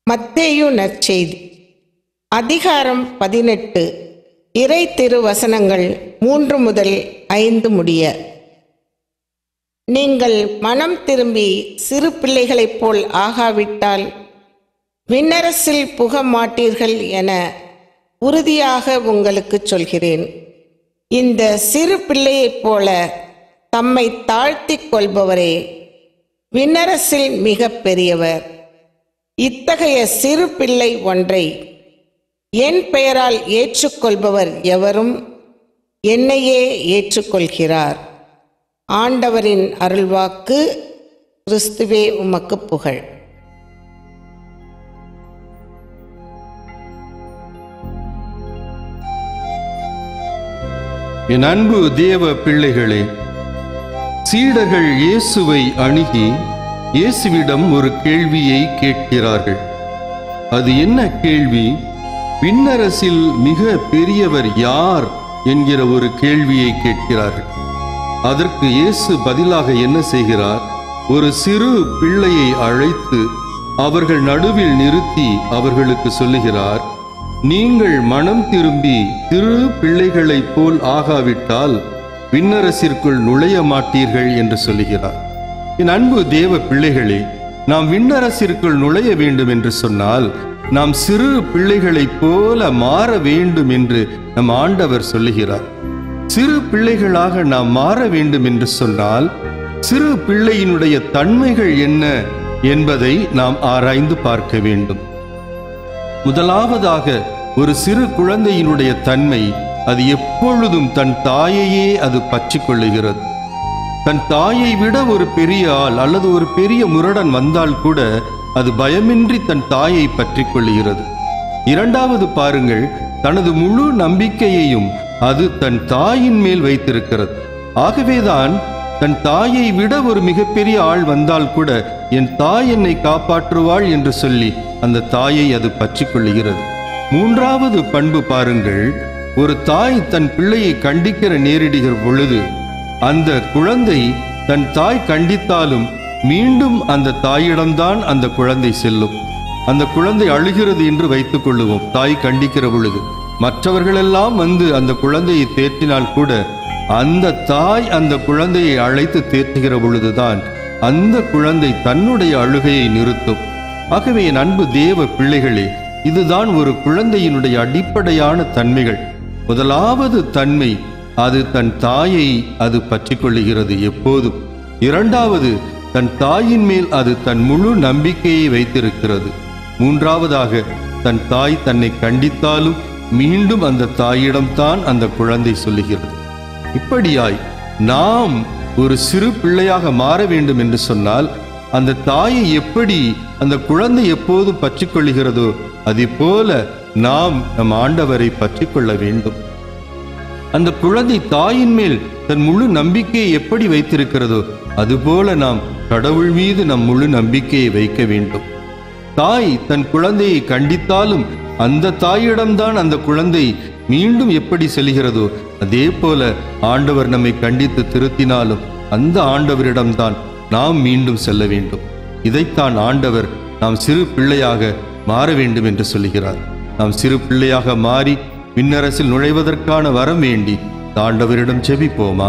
மத்தேயு நற்செய்தி அதிகாரம் பதினெட்டு இறை திருவசனங்கள் மூன்று முதல் ஐந்து முடிய நீங்கள் மனம் திரும்பி சிறு பிள்ளைகளைப் போல் ஆகாவிட்டால் விண்ணரசில் புக மாட்டீர்கள் என உறுதியாக உங்களுக்கு சொல்கிறேன் இந்த சிறு பிள்ளையைப் போல தம்மை தாழ்த்திக் கொள்பவரே விண்ணரசில் மிக பெரியவர் இத்தகைய சிறு பிள்ளை ஒன்றை என் பெயரால் ஏற்றுக்கொள்பவர் எவரும் என்னையே ஏற்றுக்கொள்கிறார் ஆண்டவரின் அருள்வாக்கு கிறிஸ்துவே உமக்கு புகழ் என் அன்பு தேவ பிள்ளைகளே சீடர்கள் இயேசுவை அணுகி இயேசுவிடம் ஒரு கேள்வியை கேட்கிறார்கள் அது என்ன கேள்வி விண்ணரசில் மிக பெரியவர் யார் என்கிற ஒரு கேள்வியை கேட்கிறார்கள் அதற்கு இயேசு பதிலாக என்ன செய்கிறார் ஒரு சிறு பிள்ளையை அழைத்து அவர்கள் நடுவில் நிறுத்தி அவர்களுக்கு சொல்லுகிறார் நீங்கள் மனம் திரும்பி சிறு பிள்ளைகளைப் போல் ஆகாவிட்டால் விண்ணரசிற்குள் நுழைய மாட்டீர்கள் என்று சொல்லுகிறார் என் அன்பு தேவ பிள்ளைகளே நாம் விண்ணரசிற்குள் நுழைய வேண்டும் என்று சொன்னால் நாம் சிறு பிள்ளைகளைப் போல மாற வேண்டும் என்று நம் ஆண்டவர் சொல்லுகிறார் சிறு பிள்ளைகளாக நாம் மாற வேண்டும் என்று சொன்னால் சிறு பிள்ளையினுடைய தன்மைகள் என்ன என்பதை நாம் ஆராய்ந்து பார்க்க வேண்டும் முதலாவதாக ஒரு சிறு குழந்தையினுடைய தன்மை அது எப்பொழுதும் தன் தாயையே அது பற்றிக் கொள்ளுகிறது தன் தாயை விட ஒரு பெரிய ஆள் அல்லது ஒரு பெரிய முரடன் வந்தால் கூட அது பயமின்றி தன் தாயை பற்றிக் கொள்ளுகிறது இரண்டாவது பாருங்கள் தனது முழு நம்பிக்கையையும் அது தன் தாயின் மேல் வைத்திருக்கிறது ஆகவேதான் தன் தாயை விட ஒரு மிகப்பெரிய ஆள் வந்தால் கூட என் தாய் என்னை காப்பாற்றுவாள் என்று சொல்லி அந்த தாயை அது பற்றிக் கொள்ளுகிறது மூன்றாவது பண்பு பாருங்கள் ஒரு தாய் தன் பிள்ளையை கண்டிக்கிற நேரிடுகிற பொழுது அந்த குழந்தை தன் தாய் கண்டித்தாலும் மீண்டும் அந்த தாயிடம்தான் அந்த குழந்தை செல்லும் அந்த குழந்தை அழுகிறது என்று வைத்துக் கொள்ளுவோம் தாய் கண்டிக்கிற பொழுது மற்றவர்களெல்லாம் வந்து அந்த குழந்தையை தேற்றினால் கூட அந்த தாய் அந்த குழந்தையை அழைத்து தேற்றுகிற பொழுதுதான் அந்த குழந்தை தன்னுடைய அழுகையை நிறுத்தும் ஆகவே என் அன்பு தேவ பிள்ளைகளே இதுதான் ஒரு குழந்தையினுடைய அடிப்படையான தன்மைகள் முதலாவது தன்மை அது தன் தாயை அது பற்றிக் கொள்ளுகிறது எப்போதும் இரண்டாவது தன் தாயின் மேல் அது தன் முழு நம்பிக்கையை வைத்திருக்கிறது மூன்றாவதாக தன் தாய் தன்னை கண்டித்தாலும் மீண்டும் அந்த தாயிடம்தான் அந்த குழந்தை சொல்லுகிறது இப்படியாய் நாம் ஒரு சிறு பிள்ளையாக மாற வேண்டும் என்று சொன்னால் அந்த தாயை எப்படி அந்த குழந்தை எப்போது பற்றிக் கொள்ளுகிறதோ அதே போல நாம் நம் ஆண்டவரை பற்றிக் கொள்ள வேண்டும் அந்த குழந்தை தாயின் மேல் தன் முழு நம்பிக்கையை எப்படி வைத்திருக்கிறதோ அதுபோல நாம் கடவுள் மீது நம் முழு நம்பிக்கையை வைக்க வேண்டும் தாய் தன் குழந்தையை கண்டித்தாலும் அந்த தாயிடம்தான் அந்த குழந்தை மீண்டும் எப்படி செல்கிறதோ அதே போல ஆண்டவர் நம்மை கண்டித்து திருத்தினாலும் அந்த ஆண்டவரிடம்தான் நாம் மீண்டும் செல்ல வேண்டும் இதைத்தான் ஆண்டவர் நாம் சிறு பிள்ளையாக மாற வேண்டும் என்று சொல்லுகிறார் நாம் சிறு பிள்ளையாக மாறி விண்ணரசில் நுழைவதற்கான வரம் வேண்டி ஆண்டவரிடம் ஜெபிப்போமா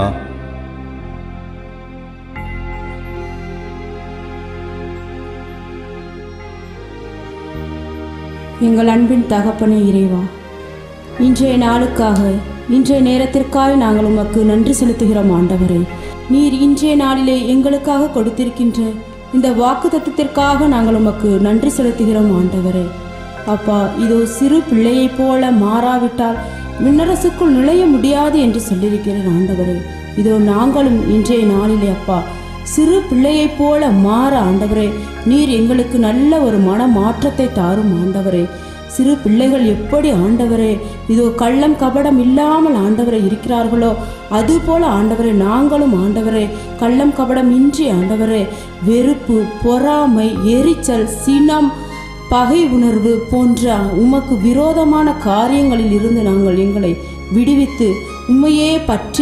எங்கள் அன்பின் தகப்பனே இறைவா இன்றைய நாளுக்காக இன்றைய நேரத்திற்காக நாங்கள் உமக்கு நன்றி செலுத்துகிறோம் ஆண்டவரே நீர் இன்றைய நாளிலே எங்களுக்காக கொடுத்திருக்கின்ற இந்த வாக்கு தத்துவத்திற்காக நாங்கள் உமக்கு நன்றி செலுத்துகிறோம் ஆண்டவரே அப்பா இதோ சிறு பிள்ளையைப் போல மாறாவிட்டால் விண்ணரசுக்குள் நுழைய முடியாது என்று சொல்லியிருக்கிறேன் ஆண்டவரே இதோ நாங்களும் இன்றைய நாளிலே அப்பா சிறு பிள்ளையைப் போல மாற ஆண்டவரே நீர் எங்களுக்கு நல்ல ஒரு மன மாற்றத்தை தாரும் ஆண்டவரே சிறு பிள்ளைகள் எப்படி ஆண்டவரே இதோ கள்ளம் கபடம் இல்லாமல் ஆண்டவரை இருக்கிறார்களோ அதுபோல ஆண்டவரே நாங்களும் ஆண்டவரே கள்ளம் கபடம் இன்றி ஆண்டவரே வெறுப்பு பொறாமை எரிச்சல் சினம் பகை உணர்வு போன்ற உமக்கு விரோதமான காரியங்களில் இருந்து நாங்கள் எங்களை விடுவித்து உண்மையே பற்றி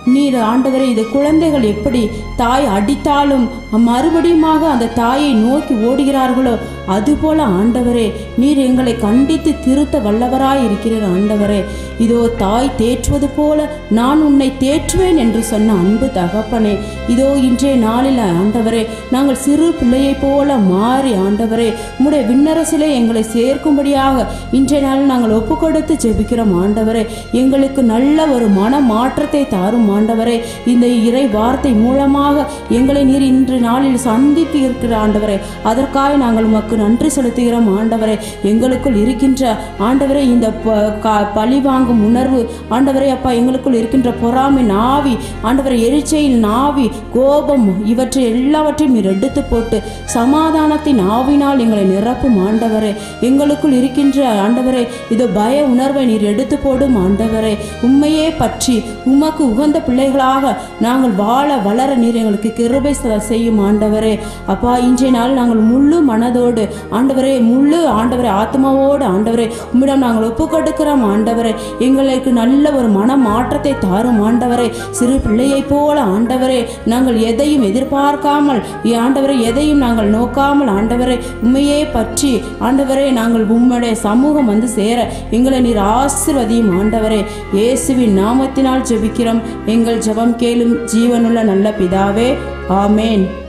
நீர் ஆண்டவரே இந்த குழந்தைகள் எப்படி தாய் அடித்தாலும் மறுபடியுமாக அந்த தாயை நோக்கி ஓடுகிறார்களோ அதுபோல ஆண்டவரே நீர் எங்களை கண்டித்து திருத்த வல்லவராய் இருக்கிறீர் ஆண்டவரே இதோ தாய் தேற்றுவது போல நான் உன்னை தேற்றுவேன் என்று சொன்ன அன்பு தகப்பனே இதோ இன்றைய நாளில் ஆண்டவரே நாங்கள் சிறு பிள்ளையைப் போல மாறி ஆண்டவரே உம்முடைய விண்ணரசிலே எங்களை சேர்க்கும்படியாக இன்றைய நாள் நாங்கள் ஒப்பு கொடுத்து ஜெபிக்கிறோம் ஆண்டவரே எங்களுக்கு நல்ல ஒரு மன மாற்றத்தை தாரும் ஆண்டவரே இந்த இறை வார்த்தை மூலமாக எங்களை நீர் இன்று நாளில் சந்தித்து இருக்கிற ஆண்டவரே அதற்காக நாங்கள் உமக்கு நன்றி செலுத்துகிறோம் ஆண்டவரே எங்களுக்குள் இருக்கின்ற ஆண்டவரே இந்த ப- கா- பழி வாங்கும் உணர்வு ஆண்டவரே அப்பா எங்களுக்குள் இருக்கின்ற பொறாமை நாவி ஆண்டவரே எரிச்சையில் நாவி கோபம் இவற்றை எல்லாவற்றையும் நீர் எடுத்து போட்டு சமாதானத்தின் ஆவினால் எங்களை நிரப்பும் ஆண்டவரே எங்களுக்குள் இருக்கின்ற ஆண்டவரே இது பய உணர்வை நீர் எடுத்து போடும் ஆண்டவரே உண்மையே பற்றி உமக்கு உகந்த பிள்ளைகளாக நாங்கள் வாழ வளர நீர் எங்களுக்கு கிருபை செ- செய்யும் ஆண்டவரே அப்பா இன்றைய நாள் நாங்கள் முழு மனதோடு ஆண்டவரே முழு ஆண்டவரே ஆத்மாவோடு ஆண்டவரே உம்மிடம் நாங்கள் ஒப்பு கொடுக்கிறோம் ஆண்டவரே எங்களுக்கு நல்ல ஒரு மன மாற்றத்தை தாரும் ஆண்டவரே சிறு பிள்ளையைப் போல ஆண்டவரே நாங்கள் எதையும் எதிர்பார்க்காமல் இ- ஆண்டவரே எதையும் நாங்கள் நோக்காமல் ஆண்டவரே உண்மையே பற்றி ஆண்டவரே நாங்கள் உம்முடைய சமூகம் வந்து சேர எங்களை நீர் ஆசிர்வதியும் ஆண்டவரே இயேசுவின் நாமத்தினால் ஜெபிக்கிறோம் எங்கள் ஜெபம் கேளும் ஜீவனுள்ள நல்ல பிதாவே ஆமேன்